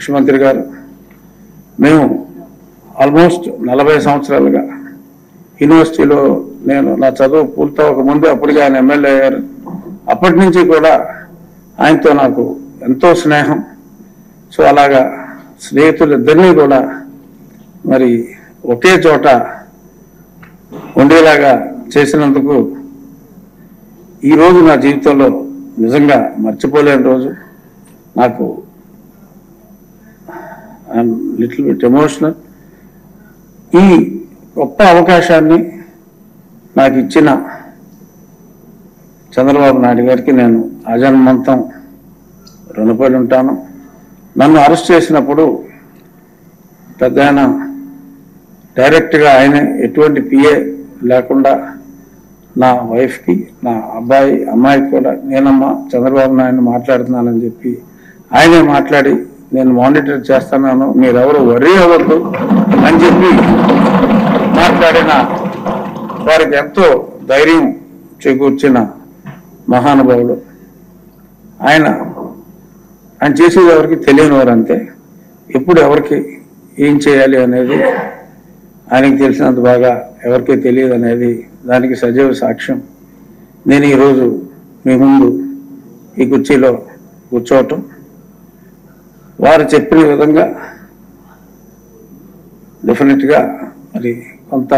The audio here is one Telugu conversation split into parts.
ముఖ్యమంత్రి గారు మేము ఆల్మోస్ట్ నలభై సంవత్సరాలుగా యూనివర్సిటీలో నేను నా చదువు పూర్తవక ముందు అప్పటికి ఆయన ఎమ్మెల్యే అయ్యారు అప్పటి నుంచి కూడా ఆయనతో నాకు ఎంతో స్నేహం సో అలాగా స్నేహితులిద్దరినీ కూడా మరి ఒకే చోట ఉండేలాగా చేసినందుకు ఈ రోజు నా జీవితంలో నిజంగా మర్చిపోలేని రోజు నాకు ఐఎమ్ లిటిల్ బిట్ ఎమోషనల్ ఈ గొప్ప అవకాశాన్ని నాకు ఇచ్చిన చంద్రబాబు నాయుడు గారికి నేను అజన్మంతం రుణపడి ఉంటాను నన్ను అరెస్ట్ చేసినప్పుడు పెద్ద ఆయన డైరెక్ట్గా ఆయనే ఎటువంటి పిఏ లేకుండా నా వైఫ్కి నా అబ్బాయి అమ్మాయికి కూడా నేనమ్మా చంద్రబాబు నాయుడు మాట్లాడుతున్నానని చెప్పి ఆయనే మాట్లాడి నేను మానిటర్ చేస్తున్నాను మీరెవరు వరీ అవ్వద్దు అని చెప్పి మాట్లాడిన వారికి ఎంతో ధైర్యం చేకూర్చిన మహానుభావుడు ఆయన ఆయన చేసేది ఎవరికి తెలియని వారు అంతే ఎప్పుడు ఎవరికి ఏం చేయాలి అనేది ఆయనకి తెలిసినంత బాగా ఎవరికీ తెలియదు అనేది దానికి సజీవ సాక్ష్యం నేను ఈరోజు మీ ముందు ఈ కుర్చీలో కూర్చోవటం వారు చెప్పిన విధంగా డెఫినెట్గా మరి కొంత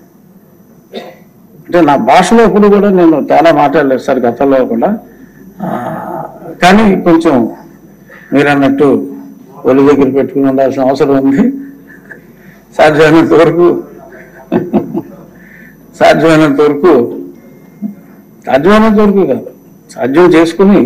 అంటే నా భాషలో ఇప్పుడు కూడా నేను చాలా మాట్లాడలేదు సార్ గతంలో కూడా ఆ, కానీ కొంచెం మీరు అన్నట్టు ఒళ్ళు దగ్గర పెట్టుకుని ఉండాల్సిన అవసరం ఉంది సాధ్యమైనంత వరకు సాధ్యమైనంత వరకు సాధ్యమైనంత వరకు కాదు సాధ్యం చేసుకుని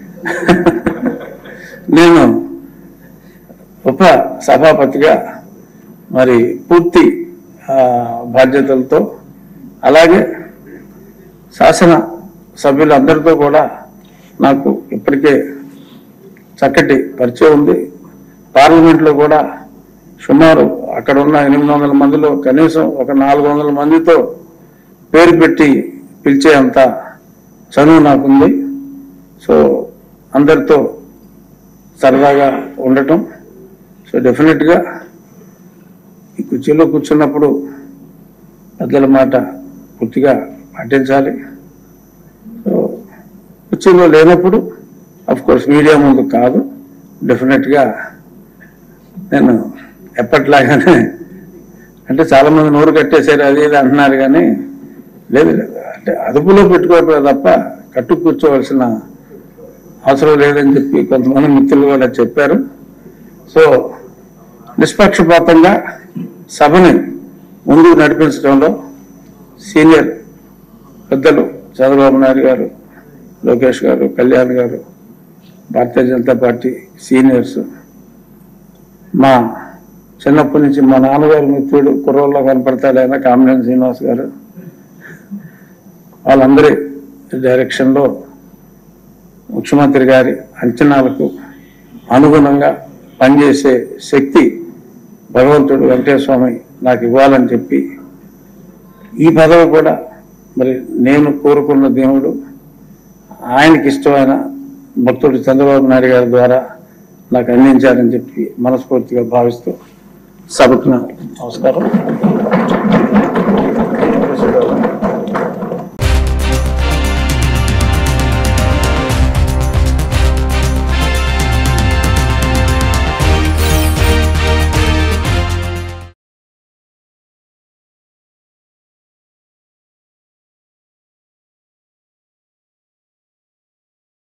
నేను ఉప సభాపతిగా మరి పూర్తి ఆ, బాధ్యతలతో అలాగే శాసన సభ్యులందరితో కూడా నాకు ఇప్పటికే చక్కటి పరిచయం ఉంది పార్లమెంట్లో కూడా సుమారు అక్కడ ఉన్న ఎనిమిది వందల మందిలో కనీసం ఒక నాలుగు వందల మందితో పేరు పెట్టి పిలిచేంత చదువు నాకుంది సో అందరితో సరదాగా ఉండటం సో డెఫినెట్గా ఈ కుర్చీలో కూర్చున్నప్పుడు పెద్దల మాట పూర్తిగా పాటించాలి సో కుర్చీలో లేనప్పుడు అఫ్ కోర్స్ మీడియా ముందు కాదు డెఫినెట్గా నేను ఎప్పట్లాగానే అంటే చాలా మంది నోరు కట్టేశారు అది ఇది అంటున్నారు కానీ లేదు లేదు అంటే అదుపులో పెట్టుకోవటమే తప్ప కట్టు కూర్చోవలసిన అవసరం లేదని చెప్పి కొంతమంది మిత్రులు కూడా చెప్పారు సో నిష్పక్షపాతంగా సభని ముందుకు నడిపించడంలో సీనియర్ పెద్దలు చంద్రబాబు నాయుడు గారు లోకేష్ గారు కళ్యాణ్ గారు భారతీయ జనతా పార్టీ సీనియర్స్ మా చిన్నప్పటి నుంచి మా నాన్నగారు మిత్రుడు కుర్రోల్లో కనపడతాడు ఆయన కామినేని శ్రీనివాస్ గారు వాళ్ళందరి డైరెక్షన్లో ముఖ్యమంత్రి గారి అంచనాలకు అనుగుణంగా పనిచేసే శక్తి భగవంతుడు వెంకటేశ్వర స్వామి నాకు ఇవ్వాలని చెప్పి ఈ పదవి కూడా మరి నేను కోరుకున్న దేవుడు ఆయనకి ఇష్టమైన భక్తుడు చంద్రబాబు నాయుడు గారి ద్వారా నాకు అందించారని చెప్పి మనస్ఫూర్తిగా భావిస్తూ సభకు నా నమస్కారం